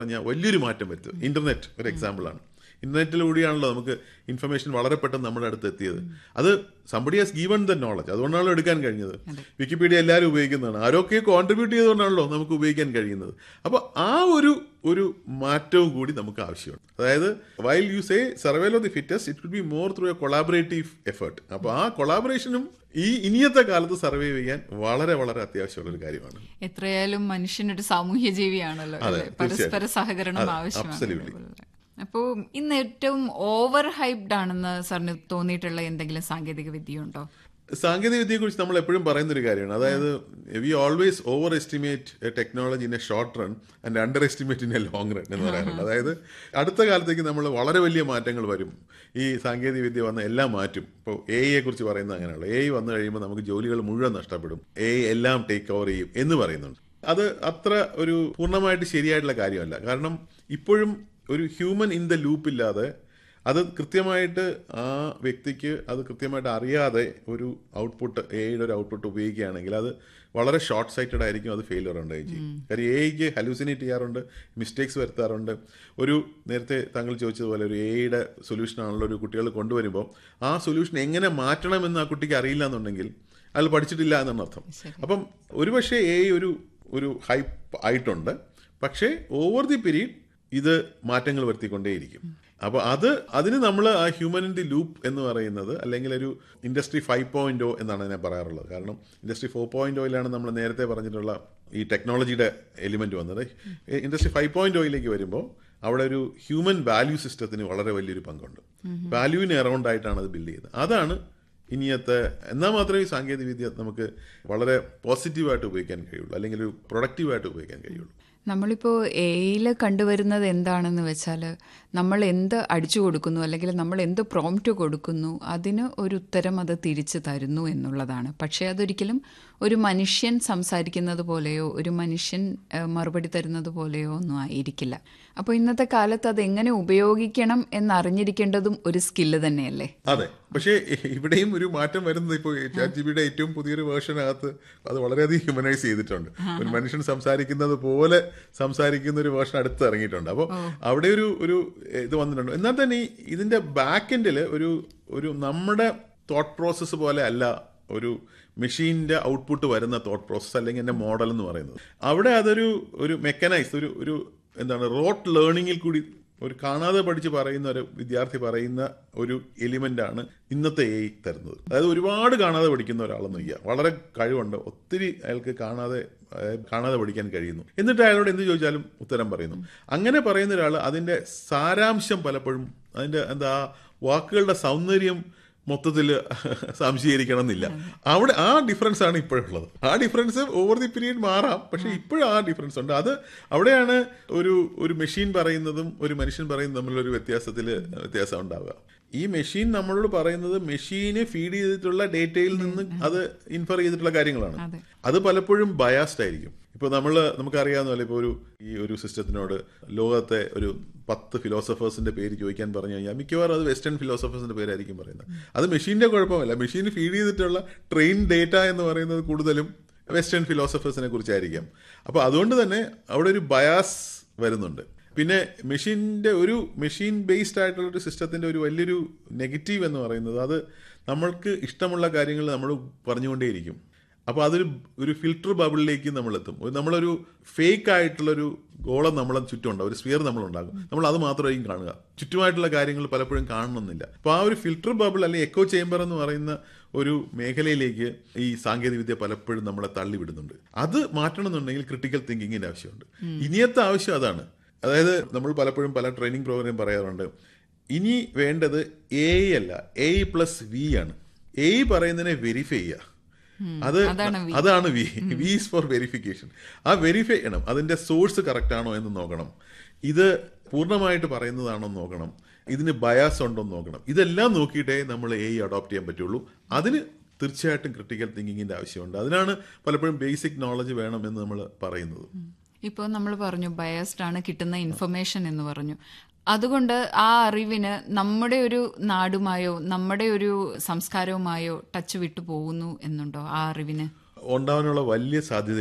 പറഞ്ഞാൽ വലിയൊരു മാറ്റം വരുത്തും ഇന്റർനെറ്റ് ഒരു എക്സാമ്പിൾ ആണ് ഇന്റർനെറ്റിലൂടെയാണല്ലോ നമുക്ക് ഇൻഫർമേഷൻ വളരെ പെട്ടെന്ന് നമ്മുടെ അടുത്ത് എത്തിയത് അത് somebody has given the knowledge അതുകൊണ്ടാണല്ലോ എടുക്കാൻ കഴിഞ്ഞത് വിക്കിപീഡിയ എല്ലാവരും ഉപയോഗിക്കുന്നതാണ് ആരൊക്കെ കോൺട്രിബ്യൂട്ട് ചെയ്തുകൊണ്ടാണല്ലോ നമുക്ക് ഉപയോഗിക്കാൻ കഴിയുന്നത് അപ്പോൾ ആ ഒരു ഒരു മാറ്റവും കൂടി നമുക്ക് ആവശ്യമുണ്ട് അതായത് while you say survival of the fittest it will be more through a collaborative effort അപ്പോൾ ആ കൊളാബറേഷനും ഈ ഇനിയത്തെ കാലത്ത് സർവൈവ് ചെയ്യാൻ വളരെ വളരെ അത്യാവശ്യമുള്ള ഒരു കാര്യമാണ് എത്രയായാലും മനുഷ്യനൊരു സാമൂഹ്യ ജീവിയാണല്ലോ അല്ലേ? പരസ്പര സഹകരണം absolutely. ആവശ്യമാണ് അപ്പോൾ ഇന്ന് ഏറ്റവും ഓവർ ഹൈപ്ഡ് ആണെന്ന് സാറിന് തോന്നിയിട്ടുള്ള എന്തെങ്കിലും സാങ്കേതിക വിദ്യയുണ്ടോ സാങ്കേതിക വിദ്യയെ കുറിച്ച് നമ്മൾ എപ്പോഴും പറയുന്ന ഒരു കാര്യമാണ് അതായത് we always overestimate technology in a short run and underestimate in a long run എന്ന് പറയാറുണ്ട് അതായത് അടുത്ത കാലത്തേക്ക് നമ്മൾ വളരെ വലിയ മാറ്റങ്ങൾ വരും ഈ സാങ്കേതിക വിദ്യ വന്ന എല്ലാം മാറ്റും ഇപ്പോൾ എ ഐയെ കുറിച്ച് പറയുന്നത് അങ്ങനെയുള്ള എ ഐ വന്നു കഴിയുമ്പോൾ നമുക്ക് ജോലികൾ മുഴുവൻ നഷ്ടപ്പെടും എ ഐ എല്ലാം ടേക്ക് ഓവർ ചെയ്യും എന്ന് പറയുന്നുണ്ട് അത് അത്ര ഒരു പൂർണ്ണമായിട്ട് ശരിയായിട്ടുള്ള കാര്യമല്ല കാരണം ഇപ്പോഴും ഒരു ഹ്യൂമൻ ഇൻ ദ ലൂപ്പ് ഇല്ലാതെ അത് കൃത്യമായിട്ട് ആ വ്യക്തിക്ക് അത് കൃത്യമായിട്ട് അറിയാതെ ഒരു ഔട്ട്പുട്ട് എയുടെ ഒരു ഔട്ട്പുട്ട് ഉപയോഗിക്കുകയാണെങ്കിൽ അത് വളരെ ഷോർട്ട് സൈറ്റഡ് ആയിരിക്കും അത് ഫെയിലിയർ ഉണ്ടായി ചെയ്യും കാര്യം എയ്ക്ക് ഹലൂസിനേറ്റ് ചെയ്യാറുണ്ട് മിസ്റ്റേക്സ് വരുത്താറുണ്ട് ഒരു നേരത്തെ താങ്കൾ ചോദിച്ചതുപോലെ ഒരു എയുടെ സൊല്യൂഷൻ ആണല്ലോ ഒരു കുട്ടികൾ കൊണ്ടുവരുമ്പോൾ ആ സൊല്യൂഷൻ എങ്ങനെ മാറ്റണമെന്ന് ആ കുട്ടിക്ക് അറിയില്ല എന്നുണ്ടെങ്കിൽ അയാൾ പഠിച്ചിട്ടില്ല എന്നാണ് അർത്ഥം അപ്പം ഒരുപക്ഷെ എ ഒരു ഒരു ഹൈപ്പ് ആയിട്ടുണ്ട് പക്ഷേ ഓവർ ദി പീരീഡ് ഇത് മാറ്റങ്ങൾ വരുത്തിക്കൊണ്ടേയിരിക്കും അപ്പോൾ അത് അതിന് നമ്മൾ ആ ഹ്യൂമൻ ഇൻ ദി ലൂപ്പ് എന്ന് പറയുന്നത് അല്ലെങ്കിൽ ഒരു ഇൻഡസ്ട്രി ഫൈവ് പോയിന്റ് എന്നാണ് ഞാൻ പറയാറുള്ളത് കാരണം ഇൻഡസ്ട്രി ഫോർ പോയിന്റ് ഓയിലാണ് നമ്മൾ നേരത്തെ പറഞ്ഞിട്ടുള്ള ഈ ടെക്നോളജിയുടെ എലിമെന്റ് വന്നത് ഇൻഡസ്ട്രി ഫൈവ് പോയിന്റ് ഓയിലേക്ക് വരുമ്പോൾ അവിടെ ഒരു ഹ്യൂമൻ വാല്യൂ സിസ്റ്റത്തിന് വളരെ വലിയൊരു പങ്കുണ്ട് വാല്യൂവിന് അറൗണ്ട് ആയിട്ടാണ് അത് ബിൽഡ് ചെയ്യുന്നത് അതാണ് ഇനിയത്തെ എന്നാൽ മാത്രമേ ഈ സാങ്കേതിക വിദ്യ നമുക്ക് വളരെ പോസിറ്റീവായിട്ട് ഉപയോഗിക്കാൻ കഴിയുള്ളൂ അല്ലെങ്കിൽ ഒരു പ്രൊഡക്റ്റീവായിട്ട് ഉപയോഗിക്കാൻ കഴിയുള്ളൂ നമ്മളിപ്പോൾ എയിൽ കണ്ടുവരുന്നത് എന്താണെന്ന് വെച്ചാൽ നമ്മൾ എന്ത് അടിച്ചു കൊടുക്കുന്നു അല്ലെങ്കിൽ നമ്മൾ എന്ത് പ്രോംപ്റ്റ് കൊടുക്കുന്നു അതിന് ഒരു ഉത്തരം അത് തിരിച്ചു തരുന്നു എന്നുള്ളതാണ് പക്ഷേ അതൊരിക്കലും ഒരു മനുഷ്യൻ സംസാരിക്കുന്നത് പോലെയോ ഒരു മനുഷ്യൻ ഏഹ്, മറുപടി തരുന്നത് പോലെയോ ഒന്നും ആയിരിക്കില്ല അപ്പോൾ ഇന്നത്തെ കാലത്ത് അത് എങ്ങനെ ഉപയോഗിക്കണം എന്നറിഞ്ഞിരിക്കേണ്ടതും ഒരു സ്കില്ല് തന്നെയല്ലേ അതെ പക്ഷേ ഇവിടെയും ഒരു മാറ്റം വരുന്നത് ഇപ്പോൾ ചാറ്റ് ജിബിയുടെ ഏറ്റവും പുതിയൊരു വേർഷനകത്ത് അത് വളരെയധികം ഹ്യൂമനൈസ് ചെയ്തിട്ടുണ്ട് ഒരു മനുഷ്യൻ സംസാരിക്കുന്നത് പോലെ സംസാരിക്കുന്ന ഒരു വേർഷൻ അടുത്ത് ഇറങ്ങിയിട്ടുണ്ട് അപ്പോൾ അവിടെ ഒരു ഒരു ഇത് വന്നിട്ടുണ്ട് എന്നാൽ തന്നെ ഈ ഇതിന്റെ ബാക്ക് എൻഡിൽ ഒരു ഒരു നമ്മുടെ തോട്ട് പ്രോസസ്സ് പോലെ അല്ല ഒരു മെഷീൻ്റെ ഔട്ട്പുട്ട് വരുന്ന തോട്ട് പ്രോസസ്സ് അല്ലെങ്കിൽ എൻ്റെ മോഡൽ എന്ന് പറയുന്നത് അവിടെ അതൊരു ഒരു മെക്കനൈസ് ഒരു ഒരു എന്താണ് റോട്ട് ലേണിങ്ങിൽ കൂടി ഒരു കാണാതെ പഠിച്ച് പറയുന്ന ഒരു വിദ്യാർത്ഥി പറയുന്ന ഒരു എലിമെന്റ് ആണ് ഇന്നത്തെ എ തരുന്നത് അതായത് ഒരുപാട് കാണാതെ പഠിക്കുന്ന ഒരാളെന്ന് വയ്യ വളരെ കഴിവുണ്ട് ഒത്തിരി അയാൾക്ക് കാണാതെ അതായത് കാണാതെ പഠിക്കാൻ കഴിയുന്നു എന്നിട്ട് അയാളോട് എന്ത് ചോദിച്ചാലും ഉത്തരം പറയുന്നു അങ്ങനെ പറയുന്ന ഒരാൾ അതിന്റെ സാരാംശം പലപ്പോഴും അതിന്റെ എന്താ വാക്കുകളുടെ സൗന്ദര്യം മൊത്തത്തിൽ സംശീകരിക്കണം എന്നില്ല അവിടെ ആ ഡിഫറൻസ് ആണ് ഇപ്പോഴുള്ളത് ആ ഡിഫറൻസ് ഓവർ ദി പീരീഡ് മാറാം പക്ഷെ ഇപ്പോഴും ആ ഡിഫറൻസ് ഉണ്ട് അത് അവിടെയാണ് ഒരു ഒരു മെഷീൻ പറയുന്നതും ഒരു മനുഷ്യൻ പറയുന്നതും തമ്മിലുള്ള ഒരു വ്യത്യാസത്തിൽ വ്യത്യാസം ഉണ്ടാവുക ഈ മെഷീൻ നമ്മളോട് പറയുന്നത് മെഷീന് ഫീഡ് ചെയ്തിട്ടുള്ള ഡേറ്റയിൽ നിന്ന് അത് ഇൻഫർ ചെയ്തിട്ടുള്ള കാര്യങ്ങളാണ് അത് പലപ്പോഴും ബയാസ്ഡ് ആയിരിക്കും ഇപ്പോൾ നമ്മൾ നമുക്കറിയാവുന്ന പോലെ ഇപ്പോൾ ഒരു ഈ ഒരു സിസ്റ്റത്തിനോട് ലോകത്തെ ഒരു പത്ത് ഫിലോസഫേഴ്സിന്റെ പേര് ചോദിക്കാൻ പറഞ്ഞു കഴിഞ്ഞാൽ മിക്കവാറും അത് വെസ്റ്റേൺ ഫിലോസഫേഴ്സിന്റെ പേരായിരിക്കും പറയുന്നത് അത് മെഷീന്റെ കുഴപ്പമല്ല മെഷീന് ഫീഡ് ചെയ്തിട്ടുള്ള ട്രെയിൻ ഡേറ്റ എന്ന് പറയുന്നത് കൂടുതലും വെസ്റ്റേൺ ഫിലോസഫേഴ്സിനെ കുറിച്ചായിരിക്കാം അപ്പോൾ അതുകൊണ്ട് തന്നെ അവിടെ ഒരു ബയാസ് വരുന്നുണ്ട് പിന്നെ മെഷീൻ്റെ ഒരു മെഷീൻ ബേസ്ഡ് ആയിട്ടുള്ള ഒരു സിസ്റ്റത്തിന്റെ ഒരു വലിയൊരു നെഗറ്റീവ് എന്ന് പറയുന്നത് അത് നമ്മൾക്ക് ഇഷ്ടമുള്ള കാര്യങ്ങൾ നമ്മൾ പറഞ്ഞുകൊണ്ടേയിരിക്കും അപ്പോൾ അതൊരു ഒരു ഫിൽട്ടർ ബബിളിലേക്ക് നമ്മൾ എത്തും ഒരു- നമ്മളൊരു ഫേക്ക് ആയിട്ടുള്ളൊരു ഗോളം നമ്മളെ ചുറ്റുമുണ്ടാവും ഒരു സ്ഫിയർ നമ്മളുണ്ടാകും നമ്മൾ അത് മാത്രമായിരിക്കും കാണുക ചുറ്റുമായിട്ടുള്ള കാര്യങ്ങൾ പലപ്പോഴും കാണണമെന്നില്ല അപ്പോൾ ആ ഒരു ഫിൽട്ടർ ബബിൾ അല്ലെങ്കിൽ എക്കോ ചേംബർ എന്ന് പറയുന്ന ഒരു മേഖലയിലേക്ക് ഈ സാങ്കേതികവിദ്യ പലപ്പോഴും നമ്മളെ തള്ളിവിടുന്നുണ്ട് അത് മാറ്റണമെന്നുണ്ടെങ്കിൽ ക്രിട്ടിക്കൽ തിങ്കിങ്ങിന്റെ ആവശ്യമുണ്ട് ഇനിയത്തെ ആവശ്യം അതാണ് അതായത് നമ്മൾ പലപ്പോഴും പല ട്രെയിനിങ് പ്രോഗ്രാം പറയാറുണ്ട് ഇനി വേണ്ടത് എ അല്ല എ പ്ലസ് വി ആണ് എ പറയുന്നതിനെ വെരിഫൈ ചെയ്യുക അത് അതാണ് V V is for verification ആ വെരിഫൈ ചെയ്യണം അതിന്റെ സോഴ്സ് കറക്റ്റ് ആണോ എന്ന് നോക്കണം ഇത് പൂർണ്ണമായിട്ട് പറയുന്നതാണോ എന്ന് നോക്കണം ഇതിന് ബയാസ് ഉണ്ടോ എന്ന് നോക്കണം ഇതെല്ലാം നോക്കിയിട്ടേ നമ്മൾ എ അഡോപ്റ്റ് ചെയ്യാൻ പറ്റുള്ളൂ അതിന് തീർച്ചയായിട്ടും ക്രിട്ടിക്കൽ തിങ്കിങ്ങിന്റെ ആവശ്യമുണ്ട് അതിനാണ് പലപ്പോഴും ബേസിക് നോളജ് വേണം എന്ന് നമ്മൾ പറയുന്നത് ഇപ്പോൾ നമ്മൾ പറഞ്ഞു ബയസ്ഡ് ആണ് കിട്ടുന്ന ഇൻഫർമേഷൻ എന്ന് പറഞ്ഞു അതുകൊണ്ട് ആ അറിവിന് നമ്മുടെ ഒരു നാടുമായോ നമ്മുടെ ഒരു സംസ്കാരവുമായോ ടച്ച് വിട്ടു പോകുന്നു എന്നുണ്ടോ ആ അറിവിന് ഉണ്ടാവാനുള്ള വലിയ സാധ്യതയുണ്ട്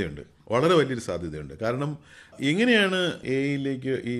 വളരെ വലിയൊരു സാധ്യതയുണ്ട് കാരണം എങ്ങനെയാണ് എയിലേക്ക് ഈ